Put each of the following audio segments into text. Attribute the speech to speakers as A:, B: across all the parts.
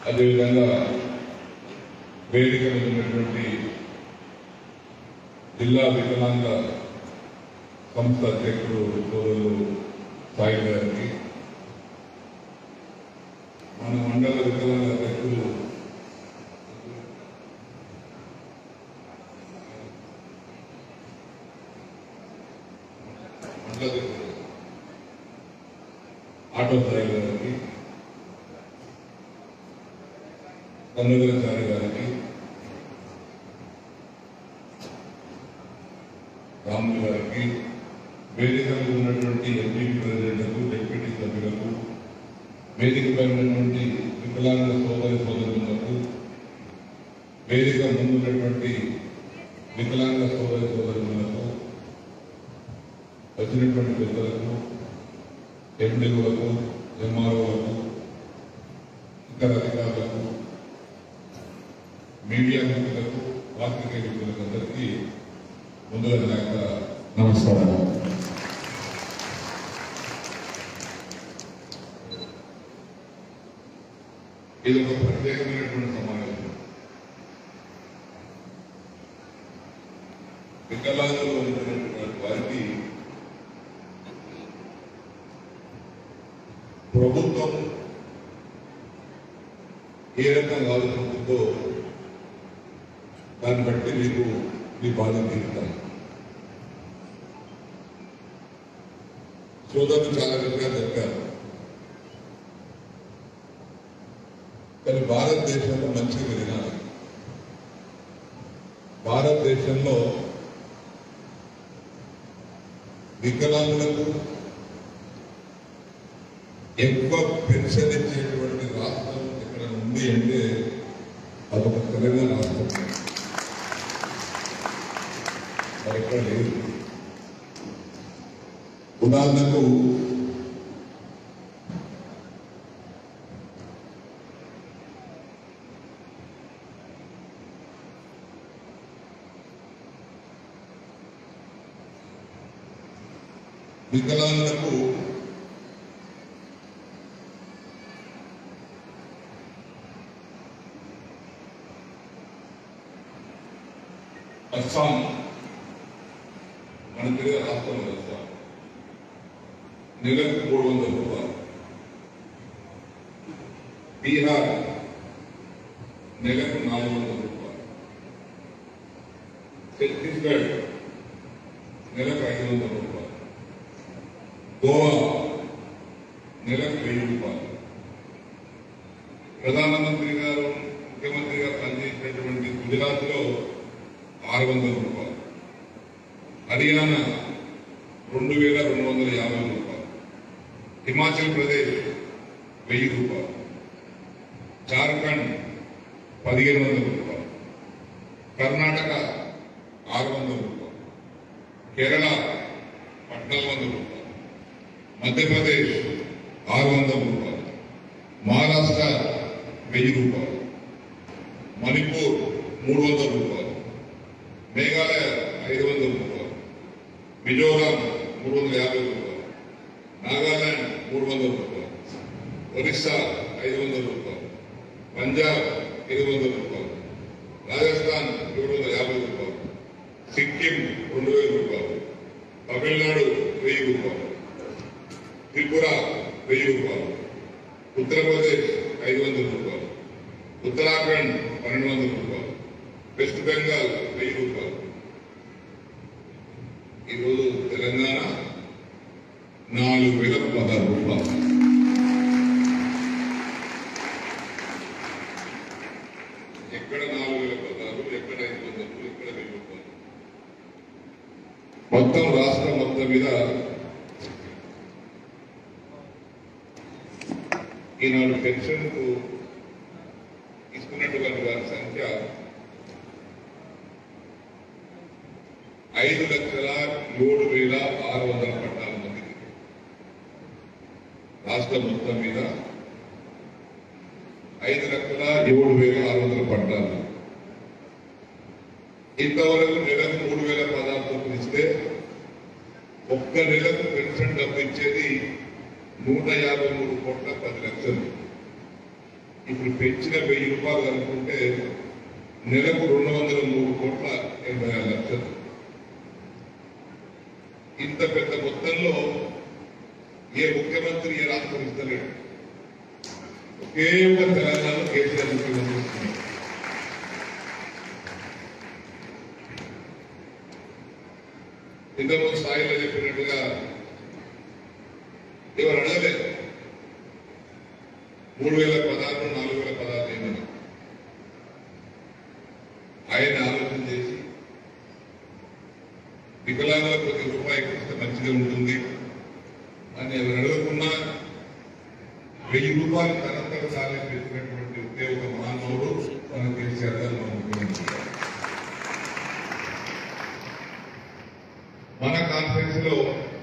A: అదేవిధంగా వేదిక మీద ఉన్నటువంటి జిల్లా వికలాంగ సంస్థ అధ్యక్షుడు సోదరులు సాయి గారికి మన మండల వికలాంగ అధ్యక్షుడు మండల అధ్యక్షుడు ఆటో సాయి గారికి కన్నుగలచారి గారికి రాములు గారికి వేదికలో ఉన్నటువంటి ఎంపీపీ ప్రెసిడెంట్లకు డిప్యూటీ సభ్యులకు వేదికపై ఉన్నటువంటి వికలాంగ సోదరి సోదరులకు వేదిక ముందు ఉన్నటువంటి వికలాంగ సోదరి సోదరులకు వచ్చినటువంటి పెద్దలకు ఎండిలకు ఎంఆర్ఓలకు ఇతర అధికారులకు మీడియా మిత్రులకు పాత్రికేయ మిత్రులకు అందరికీ ముందుగా నా యొక్క నమస్కారం ఇది ఒక ప్రత్యేకమైనటువంటి సమావేశం వికలాంగులు ఉన్నటువంటి వారికి ప్రభుత్వం ఏ రకంగా ఆలోచిస్తుందో దాన్ని బట్టి మీకు మీ బాధ తీరుతాను సోదరులు చాలా విధంగా చెప్పారు కానీ భారతదేశంలో మంచిగా వినాలి భారతదేశంలో వికలాంగులకు ఎక్కువ పెన్షన్ ఇచ్చేటువంటి రాష్ట్రం ఇక్కడ ఉంది అంటే అదొక తెలంగాణ రాష్ట్రం మరి ఇక్కడ లేదు ఉదాహరణకు వికలాంగులకు అస్సాం మన తెలుగు రాష్ట్రంలో అస్సాం నెలకు మూడు వందల రూపాయలు బీహార్ నెలకు నాలుగు వందల రూపాయలు ఛత్తీస్గఢ్ నెలకు ఐదు వందల రూపాయలు గోవా నెలకు వెయ్యి రూపాయలు ప్రధానమంత్రి గారు ముఖ్యమంత్రిగా పనిచేసినటువంటి గుజరాత్ లో ఆరు వందల రూపాయలు హర్యానా రెండు వేల రెండు వందల యాభై రూపాయలు హిమాచల్ ప్రదేశ్ వెయ్యి రూపాయలు జార్ఖండ్ పదిహేను వందల రూపాయలు కర్ణాటక ఆరు వందల రూపాయలు కేరళ పద్నాలుగు వందల రూపాయలు మధ్యప్రదేశ్ ఆరు వందల రూపాయలు మహారాష్ట్ర వెయ్యి రూపాయలు మణిపూర్ మూడు వందల రూపాయలు మేఘాలయ ఐదు వందల రూపాయలు మిజోరాం మూడు వందల యాభై రూపాయలు నాగాలాండ్ మూడు వందల రూపాయలు ఒరిస్సా ఐదు వందల రూపాయలు పంజాబ్ ఎనిమిది వందల రూపాయలు రాజస్థాన్ ఏడు వందల యాభై రూపాయలు సిక్కిం రెండు వేల రూపాయలు తమిళనాడు వెయ్యి రూపాయలు త్రిపుర వెయ్యి రూపాయలు ఉత్తరప్రదేశ్ ఐదు వందల రూపాయలు ఉత్తరాఖండ్ పన్నెండు వందల రూపాయలు వెస్ట్ బెంగాల్ వెయ్యి రూపాయలు ఈరోజు తెలంగాణ నాలుగు వేల పదహారు రూపాయలు ఎక్కడ నాలుగు వేల పదహారు ఎక్కడ ఐదు వందలు ఎక్కడ వెయ్యి రూపాయలు మొత్తం రాష్ట్రం మొత్తం మీద ఈనాడు పెన్షన్కు తీసుకున్నటువంటి వారి సంఖ్య ఐదు లక్షల ఏడు వేల ఆరు వందల పద్నాలుగు మందికి రాష్ట్రం మొత్తం మీద ఐదు లక్షల ఏడు వేల ఆరు వందల పద్నాలుగు ఇంతవరకు నెలకు మూడు వేల పదహారు చొప్పున ఇస్తే ఒక్క నెలకు పెన్షన్ డబ్బు ఇచ్చేది నూట యాభై మూడు కోట్ల పది లక్షలు ఇప్పుడు పెంచిన వెయ్యి రూపాయలు కనుక్కుంటే నెలకు రెండు వందల మూడు కోట్ల ఎనభై ఆరు లక్షలు ఇంత పెద్ద మొత్తంలో ఏ ముఖ్యమంత్రి ఏ రాష్ట్రం ఇస్తలేడు ఒకే ఒక తెలంగాణలో కేసీఆర్ ముఖ్యమంత్రి ఇస్తున్నాడు. ఇంతకుముందు స్థాయిలో చెప్పినట్టుగా ఎవరు అడగలేదు మూడు వేల పదహారు నాలుగు వేల పదహారు ఏమని ఆయన ఆలోచన చేసి వికలాంగులకు ప్రతి రూపాయి ఇస్తే మంచిగా ఉంటుంది అని ఎవరు అడగకున్నా వెయ్యి రూపాయలు తనంతట సాలే పెట్టినటువంటి ఒకే ఒక మహానుభావుడు మన కేసీఆర్ గారు మన ముఖ్యమంత్రి గారు. మన కాన్ఫరెన్స్ లో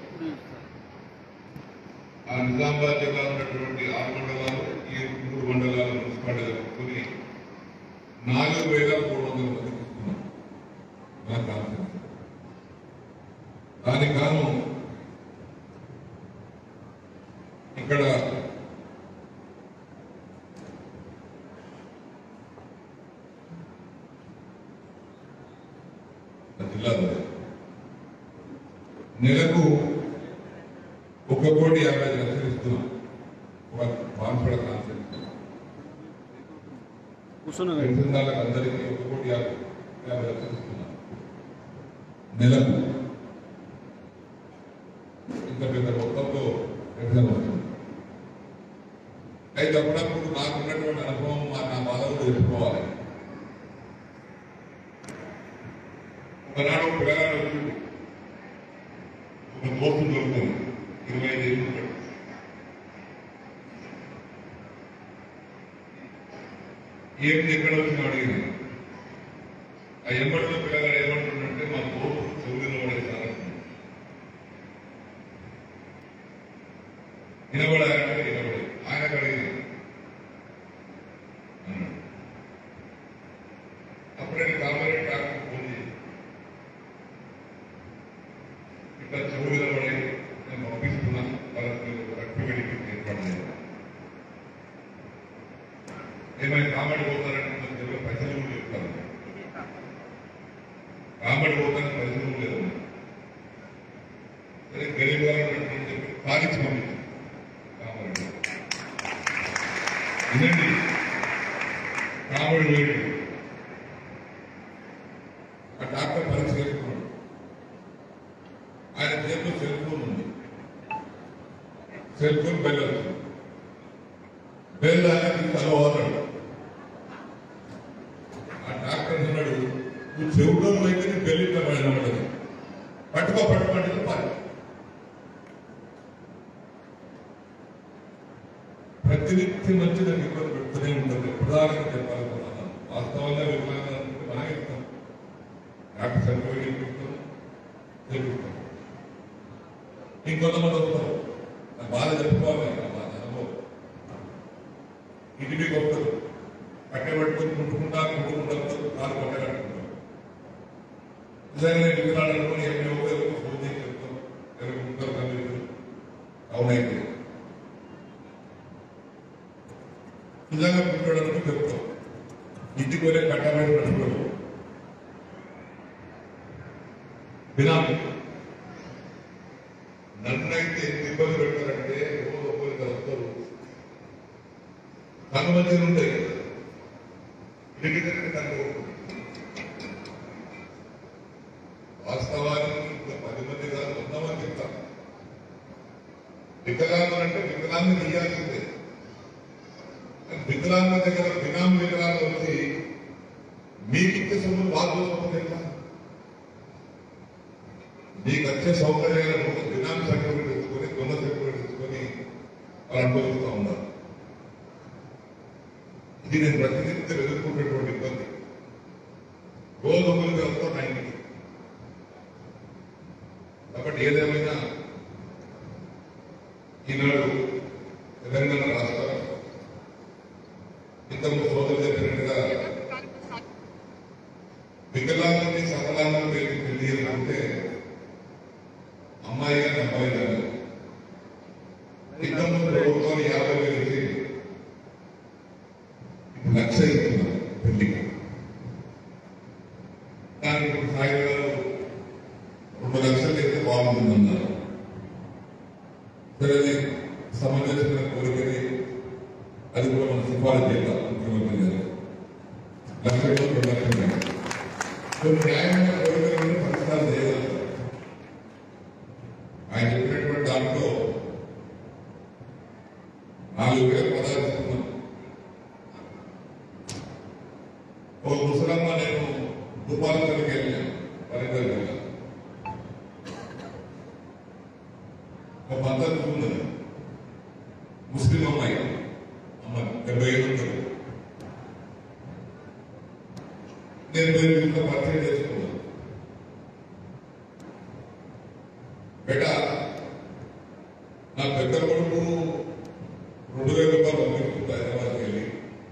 A: ఆ నిజామాబాద్ జిల్లా ఉన్నటువంటి ఆరు మండలాలు ఈ మూడు మండలాలు మున్సిపాలిటీ కలుపుకొని నాలుగు వేల మూడు వందల మందికి ఇస్తున్నాం మన కాన్ఫరెన్స్ దానికి గాను ఇక్కడ జిల్లాలో నెలకు ఒక కోటి యాభై ఐదు లక్షలు ఇస్తున్నాం ఒక బాన్సోడ కాన్సెప్ట్
B: కూర్చున్నా
A: పెన్షన్దారులకు అందరికీ ఒక కోటి యాభై యాభై లక్షలు ఇస్తున్నాం నెలకు ఇంత పెద్ద మొత్తంలో పెన్షన్ వస్తుంది అయితే అప్పుడప్పుడు నాకు ఉన్నటువంటి అనుభవం మా నా బాధలు తెలుసుకోవాలి ఒకనాడు ఒక పిల్లగాడు వచ్చిండు ఒక దోస్తు దొరుకుతుంది ఇరవై ఐదు ఏళ్ళు ఉంటాడు ఏం ఎక్కడ వచ్చిన అడిగింది ఆ ఎంబడిలో పిల్లగాడు ఏమంటుండంటే మా దోస్తు చెవులు పడేసారు వినబడాలంటే వినబడి ఆయన అడిగింది అన్నాడు అప్పుడే కామారెడ్డి డాక్టర్ ఫోన్ చేసి ఇట్లా చెవులు వినబడి నేను పంపిస్తున్నా వాళ్ళకి యాక్టివిటీకి ఏర్పాటు చేయాలి ఏమైనా కామెడీ పోతారంటే మన దగ్గర పైసలు కూడా చెప్తారు కామెడీ పోతానికి పైసలు కూడా లేదు సరే గరీబ్ గారు ఉన్నటువంటి చెప్పి పాలించి పంపించారు కామెడీ వినండి కామెడీ వేడు ఆ డాక్టర్ పరీక్ష చేసుకున్నాడు ఆయన చేతిలో సెల్ ఫోన్ ఉంది సెల్ ఫోన్ బెల్ వచ్చింది బెల్ అనేది కలవాలన్నాడు ఆ డాక్టర్ అన్నాడు నువ్వు చెవులో అయితే నీ బెల్ ఇట్లా పడినవాడు పట్టుకో పట్టుకోండి పాలి ప్రతినిత్యం వచ్చి నాకు ఇబ్బంది పెడుతూనే ఉంటుంది ప్రధానంగా చెప్పాలనుకున్నాను వాస్తవంగా వికలాంగులు అనుకుంటే బాగా ఇస్తాం డాక్టర్ సర్టిఫికేట్ చెప్తాం చెప్తాం ఇంకొంతమంది వస్తారు నా బాధ చెప్పుకోవాలి నా బాధ అనుభవం ఇంటికి వస్తారు కట్టబెట్టుకుని ముట్టుకుంటా ముట్టుకుంటా కాలు కొట్టగట్టుకుంటాం నిజంగా నేను వికలాంగులను ఏమి ఎవరు ఫోన్ చేసి చెప్తాం ఎవరు ఉంటారు కానీ అవునైతే నిజంగా పుట్టడానికి చెప్తాం ఇంటికి వెళ్ళే కట్టబడి నడుపుకోవడం బినామీ నన్నైతే ఎంత ఇబ్బంది పెడతారంటే రోజు ఒకరికి వస్తారు కన్ను మధ్య ఉంటాయి ఇంటికి కన్ను వాస్తవానికి ఇంకా పది మంది కాదు వంద మంది ఇస్తారు వికలాంగులు అంటే వికలాంగులు ఇయ్యాల్సిందే వికలాంగుల దగ్గర బినామీ వికలాంగులు వచ్చి మీకు ఇచ్చే సొమ్ము వాళ్ళు చూసుకోకపోతే ఎట్లా? మీకు వచ్చే సౌకర్యాలను బినామీ సర్టిఫికేట్ తెచ్చుకొని దొంగ సర్టిఫికేట్ తెచ్చుకొని వాళ్ళు అనుభవిస్తూ ఉన్నారు ఇది నేను ప్రతినిత్యం ఎదుర్కొంటున్నటువంటి ఇబ్బంది రోజు ఒకరికి వస్తా నా ఇంటికి కాబట్టి ఏదేమైనా ఈనాడు తెలంగాణ రాష్ట్రం ఇంతకు సోదరు చెప్పినట్టుగా వికలాంగుని సకలాంగుని పెళ్లి పెళ్లి అంటే అమ్మాయి గాని అబ్బాయి గాని ఇంతకు ముందు ప్రభుత్వం యాభై వేలు ఇచ్చి లక్ష ఇస్తున్నారు పెళ్లికి కానీ ఇప్పుడు సాయి గారు రెండు లక్షలు అయితే బాగుంటుందన్నారు సరే అది సమంజసమైన కోరికని అది కూడా మనం సిఫారసు చేద్దాం ముఖ్యమంత్రి గారు లక్షలు రెండు లక్షలు కాదు. కొన్ని న్యాయమైన కోరికలను పరిష్కారం చేయగలుగుతారు ఆయన చెప్పినటువంటి దాంట్లో నాలుగు వేల పదాలు ఇస్తున్నాం ఒక ముసలమ్మ నేను దుపాలకి వెళ్ళాను వరంగల్ వెళ్ళాను ఒక పద్ధతి ఉన్నది ముస్లిం అమ్మాయి అమ్మ డెబ్బై ఏళ్ళు ఉంటుంది నేను మీరు ఇంట్లో పరిచయం చేసుకున్నాను బేట నా పెద్ద కొడుకు రెండు వేల రూపాయలు పంపించుకుంటా హైదరాబాద్కి వెళ్ళి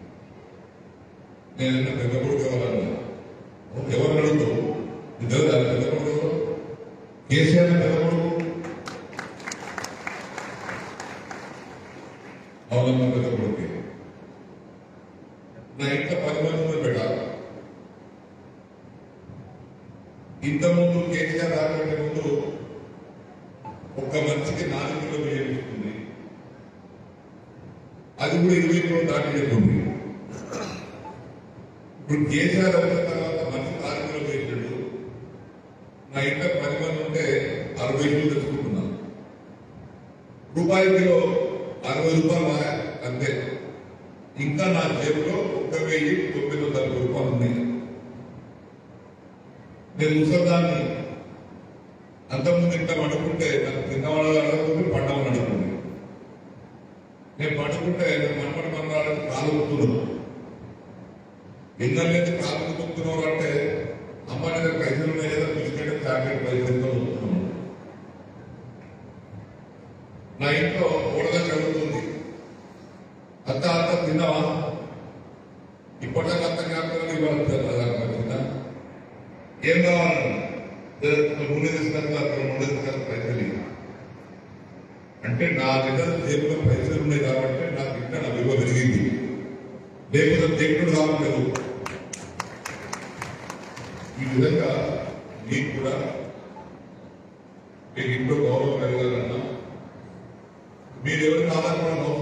A: నేను అన్న పెద్ద కొడుకు ఎవరన్నా ఎవరు అడుగుతావు ఇద్దరు దాని పెద్ద కొడుకు ఎవరు? కేసీఆర్ పెద్ద కొడుకు అవునమ్మ పెద్ద కొడుకు నా ఇంట్లో పది మంది ఉన్నారు బేట ఇంతకుముందు కేసీఆర్ రాకంటే ముందు ఒక్క మనిషికి నాలుగు కిలో బియ్యం ఇస్తుంది అది కూడా ఇరవై కిలో దాటి చెప్తుంది ఇప్పుడు కేసీఆర్ వచ్చిన తర్వాత మనిషి నాలుగు కిలో వేసాడు నా ఇంట్లో పది మంది ఉంటే అరవై కిలో తెచ్చుకుంటున్నాను రూపాయి కిలో అరవై రూపాయలు వా- అంతే ఇంకా నా జేబులో ఒక్క వెయ్యి తొమ్మిది వందల రూపాయలు ఉన్నాయి నేను ముసల్దాన్ని అంతకుముందు ఇంత పడుకుంటే నాకు తిన్నవాళ్ళు అడుగుతుంది పండవని అడుగుతుంది నేను పడుకుంటే నేను మనమడి మనవాళ్ళకి కాలు ఊపుతున్నాను ఎన్నో లేదు కాలు ఊపుతున్నావు అంటే అమ్మ దగ్గర పైసలు ఉన్నాయి కదా బిస్కెట్ చాక్లెట్ పైసలతో ఊపుతున్నాను నా ఇంట్లో ఊడగా చదువుతుంది అత్త అత్త తిన్నావా ఇప్పటిదాకా అత్త జ్ఞాపకం ఇవ్వాలి తిన్నా ఏం కావాలి నూనె తీసుకొని అక్కడ నూనె తీసుకొని పైసలు ఇవ్వు. అంటే నా దగ్గర జేబులో పైసలు ఉన్నాయి కాబట్టి నాకు ఇంకా నా విలువ పెరిగింది లేకపోతే దేవుడు రావట్లేదు ఈ విధంగా మీకు కూడా మీకు ఇంట్లో గౌరవం పెరగాలన్నా మీరు ఎవరికి ఆధారపడాలి